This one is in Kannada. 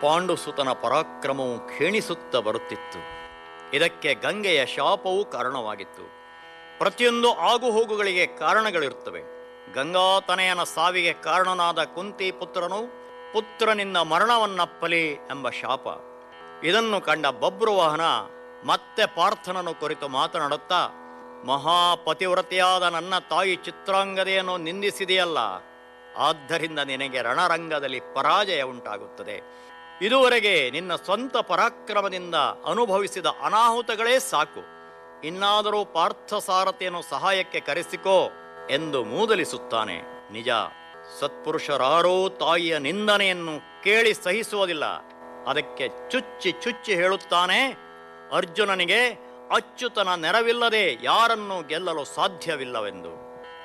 ಪಾಂಡುಸುತನ ಪರಾಕ್ರಮವು ಕ್ಷೀಣಿಸುತ್ತಾ ಬರುತ್ತಿತ್ತು ಇದಕ್ಕೆ ಗಂಗೆಯ ಶಾಪವೂ ಕಾರಣವಾಗಿತ್ತು ಪ್ರತಿಯೊಂದು ಆಗುಹೋಗುಗಳಿಗೆ ಕಾರಣಗಳಿರುತ್ತವೆ ಗಂಗಾತನಯನ ಸಾವಿಗೆ ಕಾರಣನಾದ ಕುಂತಿ ಪುತ್ರನು ಪುತ್ರನಿಂದ ಮರಣವನ್ನಪ್ಪಲಿ ಎಂಬ ಶಾಪ ಇದನ್ನು ಕಂಡ ಬಬ್ರುವಾಹನ ಮತ್ತೆ ಪಾರ್ಥನನ್ನು ಕುರಿತು ಮಾತನಾಡುತ್ತಾ ಮಹಾಪತಿವ್ರತೆಯಾದ ನನ್ನ ತಾಯಿ ಚಿತ್ರಾಂಗದೆಯನ್ನು ನಿಂದಿಸಿದೆಯಲ್ಲ ಆದ್ದರಿಂದ ನಿನಗೆ ರಣರಂಗದಲ್ಲಿ ಪರಾಜಯ ಉಂಟಾಗುತ್ತದೆ ಇದುವರೆಗೆ ನಿನ್ನ ಸ್ವಂತ ಪರಾಕ್ರಮದಿಂದ ಅನುಭವಿಸಿದ ಅನಾಹುತಗಳೇ ಸಾಕು ಇನ್ನಾದರೂ ಪಾರ್ಥಸಾರಥಿಯನ್ನು ಸಹಾಯಕ್ಕೆ ಕರೆಸಿಕೋ ಎಂದು ಮೂದಲಿಸುತ್ತಾನೆ ನಿಜ ಸತ್ಪುರುಷರಾರೋ ತಾಯಿಯ ನಿಂದನೆಯನ್ನು ಕೇಳಿ ಸಹಿಸುವುದಿಲ್ಲ ಅದಕ್ಕೆ ಚುಚ್ಚಿ ಚುಚ್ಚಿ ಹೇಳುತ್ತಾನೆ ಅರ್ಜುನನಿಗೆ ಅಚ್ಯುತನ ನೆರವಿಲ್ಲದೆ ಯಾರನ್ನೂ ಗೆಲ್ಲಲು ಸಾಧ್ಯವಿಲ್ಲವೆಂದು